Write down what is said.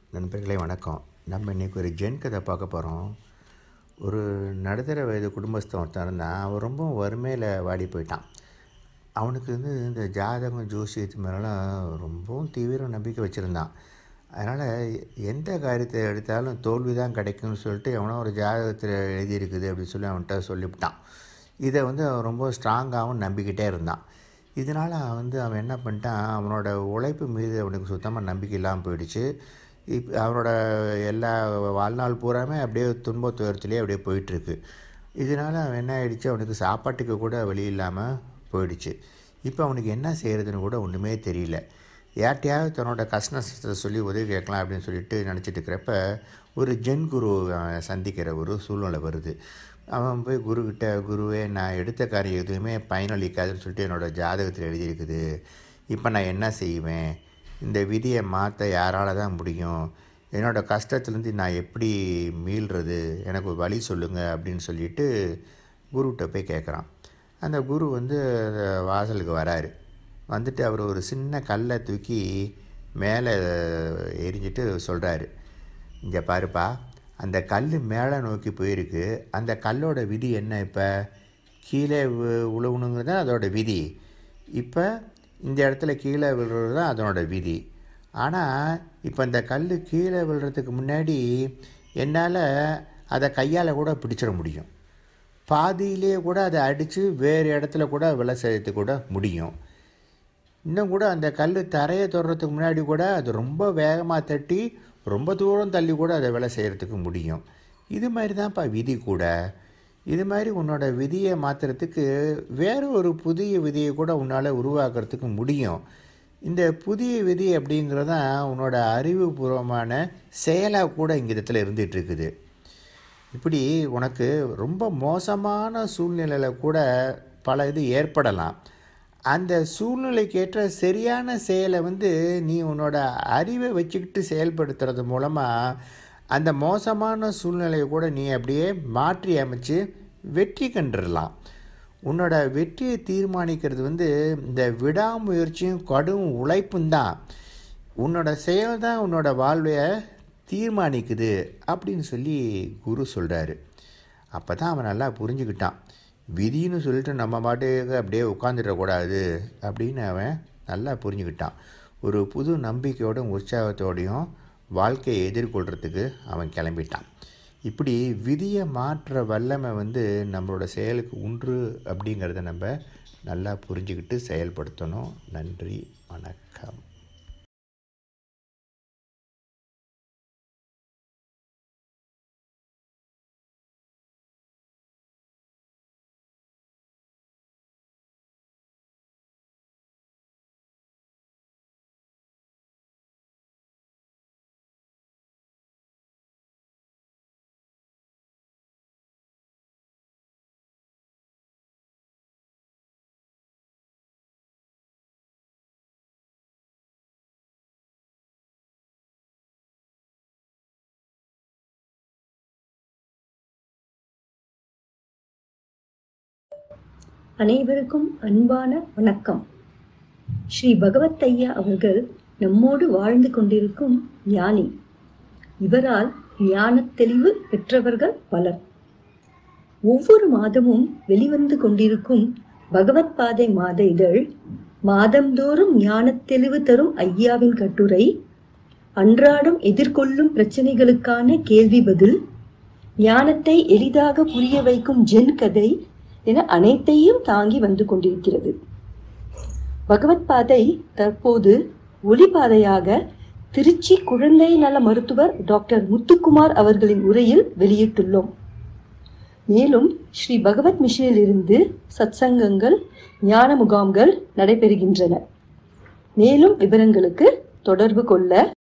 நண்பர்களே வணக்கம் நம்ம இன்றைக்கி ஒரு ஜென் கதை பார்க்க போகிறோம் ஒரு நடுத்தர வயது குடும்பஸ்தன் ஒருத்தன் இருந்தான் அவன் ரொம்ப வறுமையில் வாடி போயிட்டான் அவனுக்கு வந்து இந்த ஜாதகம் ஜோசியத்து மேலெலாம் ரொம்பவும் தீவிர நம்பிக்கை வச்சுருந்தான் அதனால் எந்த காரியத்தை எடுத்தாலும் தோல்வி தான் கிடைக்கும்னு சொல்லிட்டு எவனோ ஒரு ஜாதகத்தில் எழுதியிருக்குது அப்படின்னு சொல்லி அவன்கிட்ட சொல்லிவிட்டான் இதை வந்து அவன் ரொம்ப ஸ்ட்ராங்காகவும் நம்பிக்கிட்டே இருந்தான் இதனால் அவன் வந்து அவன் என்ன பண்ணிட்டான் அவனோட உழைப்பு மீது அவனுக்கு சுத்தமாக நம்பிக்கை இல்லாமல் போயிடுச்சு இப் அவனோட எல்லா வாழ்நாள் பூராமே அப்படியே துன்ப துயரத்துலேயே அப்படியே போயிட்டுருக்கு இதனால் அவன் என்ன ஆயிடுச்சு அவனுக்கு சாப்பாட்டுக்கு கூட வழி இல்லாமல் போயிடுச்சு இப்போ அவனுக்கு என்ன செய்கிறதுன்னு கூட ஒன்றுமே தெரியல யார்கிட்டையாவது தன்னோட கஷ்ட நஷ்டத்தை சொல்லி உதவி கேட்கலாம் அப்படின்னு சொல்லிட்டு நினச்சிட்டு இருக்கிறப்ப ஒரு ஜென் குரு அவன் சந்திக்கிற ஒரு சூழ்நிலை வருது அவன் போய் குருக்கிட்ட குருவே நான் எடுத்த காரியம் எதுவுமே பயனளிக்காதுன்னு சொல்லிட்டு என்னோடய ஜாதகத்தில் எழுதியிருக்குது இப்போ நான் என்ன செய்வேன் இந்த விதியை மாற்ற யாரால் தான் முடியும் என்னோடய கஷ்டத்துலேருந்து நான் எப்படி மீள்றது எனக்கு ஒரு வழி சொல்லுங்கள் அப்படின்னு சொல்லிட்டு குருகிட்ட போய் கேட்குறான் அந்த குரு வந்து அந்த வாசலுக்கு வராரு வந்துட்டு அவர் ஒரு சின்ன கல்லை தூக்கி மேலே எரிஞ்சிட்டு சொல்கிறாரு இங்கே பாருப்பா அந்த கல் மேலே நோக்கி போயிருக்கு அந்த கல்லோட விதி என்ன இப்போ கீழே உழுவணுங்கிறது தான் அதோட விதி இப்போ இந்த இடத்துல கீழே விழுறது தான் அதனோட விதி ஆனால் இப்போ இந்த கல் கீழே விழுறதுக்கு முன்னாடி என்னால் அதை கையால் கூட பிடிச்சிட முடியும் பாதியிலே கூட அதை அடித்து வேறு இடத்துல கூட விலை செய்யறதுக்கு கூட முடியும் இன்னும் கூட அந்த கல் தரையை தொடுறதுக்கு முன்னாடி கூட அது ரொம்ப வேகமாக தட்டி ரொம்ப தூரம் தள்ளி கூட அதை வேலை செய்கிறதுக்கு முடியும் இது மாதிரி தான்ப்பா விதி கூட இது மாதிரி உன்னோட விதியை மாற்றுறதுக்கு வேறு ஒரு புதிய விதியை கூட உன்னால் உருவாக்குறதுக்கு முடியும் இந்த புதிய விதி அப்படிங்கிறது தான் உன்னோட அறிவுபூர்வமான செயலாக கூட இங்கே இடத்துல இருந்துகிட்ருக்குது இப்படி உனக்கு ரொம்ப மோசமான சூழ்நிலையில் கூட பல இது ஏற்படலாம் அந்த சூழ்நிலைக்கேற்ற சரியான செயலை வந்து நீ உன்னோட அறிவை வச்சுக்கிட்டு செயல்படுத்துறது மூலமாக அந்த மோசமான சூழ்நிலையை கூட நீ அப்படியே மாற்றி அமைச்சு வெற்றி கண்டுடலாம் உன்னோட வெற்றியை தீர்மானிக்கிறது வந்து இந்த விடாமுயற்சியும் கடும் உழைப்பும் தான் உன்னோட செயல் தான் உன்னோட வாழ்வையை தீர்மானிக்குது அப்படின்னு சொல்லி குரு சொல்கிறாரு அப்போ தான் அவன் நல்லா புரிஞ்சுக்கிட்டான் விதின்னு சொல்லிட்டு நம்ம பாட்டுக்கு அப்படியே உட்காந்துடக்கூடாது அப்படின்னு அவன் நல்லா புரிஞ்சுக்கிட்டான் ஒரு புது நம்பிக்கையோடும் உற்சாகத்தோடையும் வாழ்க்கையை எதிர்கொள்கிறதுக்கு அவன் கிளம்பிட்டான் இப்படி விதியை மாற்ற வல்லமை வந்து நம்மளோட செயலுக்கு உண்டு அப்படிங்கிறத நம்ம நல்லா புரிஞ்சுக்கிட்டு செயல்படுத்தணும் நன்றி வணக்கம் அனைவருக்கும் அன்பான வணக்கம் ஸ்ரீ பகவத் ஐயா அவர்கள் நம்மோடு வாழ்ந்து கொண்டிருக்கும் ஞானி இவரால் ஞானத் தெளிவு பெற்றவர்கள் பலர் ஒவ்வொரு மாதமும் வெளிவந்து கொண்டிருக்கும் பகவத் பாதை மாத இதழ் மாதந்தோறும் ஞானத் தெளிவு தரும் ஐயாவின் கட்டுரை அன்றாடம் எதிர்கொள்ளும் பிரச்சனைகளுக்கான கேள்வி பதில் ஞானத்தை எளிதாக புரிய வைக்கும் ஜென் கதை என அனைத்தையும் தாங்கி வந்து கொண்டிருக்கிறது பகவத் பாதை தற்போது ஒளிபாதையாக திருச்சி குழந்தை நல மருத்துவர் டாக்டர் முத்துக்குமார் அவர்களின் உரையில் வெளியிட்டுள்ளோம் மேலும் ஸ்ரீ பகவத் மிஷனில் இருந்து சத்சங்கங்கள் ஞான முகாம்கள் நடைபெறுகின்றன மேலும் விவரங்களுக்கு தொடர்பு கொள்ள